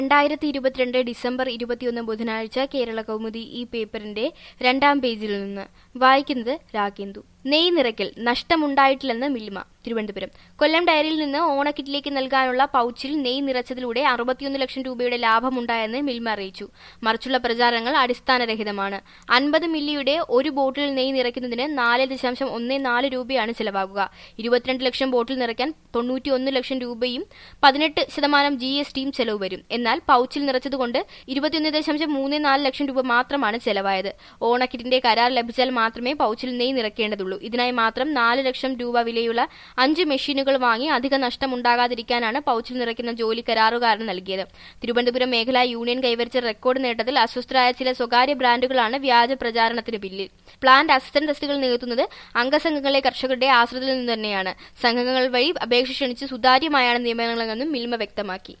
രണ്ടായിരത്തി ഇരുപത്തിരണ്ട് ഡിസംബർ ഇരുപത്തിയൊന്ന് ബുധനാഴ്ച കേരള കൗമുദി ഈ പേപ്പറിന്റെ രണ്ടാം പേജിൽ നിന്ന് വായിക്കുന്നത് രാഗേന്ദു നെയ് നിറയ്ക്കൽ നഷ്ടമുണ്ടായിട്ടില്ലെന്ന് മിൽമ തിരുവനന്തപുരം കൊല്ലം ഡയറിയിൽ നിന്ന് ഓണക്കിറ്റിലേക്ക് നൽകാനുള്ള പൌച്ചിൽ നെയ് നിറച്ചതിലൂടെ അറുപത്തിയൊന്ന് ലക്ഷം രൂപയുടെ ലാഭമുണ്ടായെന്ന് മിൽമ അറിയിച്ചു മറിച്ചുള്ള പ്രചാരണങ്ങൾ അടിസ്ഥാനരഹിതമാണ് അൻപത് മില്ലിയുടെ ഒരു ബോട്ടിൽ നെയ് നിറയ്ക്കുന്നതിന് നാല് ദശാംശം ഒന്ന് നാല് രൂപയാണ് ചെലവാകുക ഇരുപത്തിരണ്ട് ലക്ഷം ബോട്ടിൽ നിറയ്ക്കാൻ തൊണ്ണൂറ്റിയൊന്ന് ലക്ഷം രൂപയും പതിനെട്ട് ശതമാനം ജി എസ് ടിയും ചെലവ് വരും എന്നാൽ പൌച്ചിൽ നിറച്ചതുകൊണ്ട് ഇരുപത്തിയൊന്ന് ദശാംശം മൂന്ന് നാല് ലക്ഷം രൂപ മാത്രമാണ് ചെലവായത് ഓണക്കിറ്റിന്റെ കരാർ ലഭിച്ചാൽ മാത്രമേ പൌച്ചിൽ നെയ് നിറയ്ക്കേണ്ടതുള്ളൂ ഇതിനായി മാത്രം നാല് ലക്ഷം രൂപ വിലയുള്ള അഞ്ച് മെഷീനുകൾ വാങ്ങി അധിക നഷ്ടമുണ്ടാകാതിരിക്കാനാണ് പൌച്ചിൽ നിറയ്ക്കുന്ന ജോലി കരാറുകാരന് നൽകിയത് തിരുവനന്തപുരം മേഖലാ യൂണിയൻ കൈവരിച്ച റെക്കോർഡ് നേട്ടത്തിൽ അസ്വസ്ഥരായ ചില സ്വകാര്യ ബ്രാൻഡുകളാണ് വ്യാജ പ്രചാരണത്തിന് പിന്നിൽ പ്ലാന്റ് അസിസ്റ്റന്റ് ടെസ്റ്റുകൾ നികത്തുന്നത് അംഗസംഘങ്ങളിലെ കർഷകരുടെ ആശ്രിതത്തിൽ നിന്ന് തന്നെയാണ് സംഘങ്ങൾ വഴി അപേക്ഷ ക്ഷണിച്ച് സുതാര്യമായാണ് നിയമനങ്ങളെന്നും മിൽമ വ്യക്തമാക്കി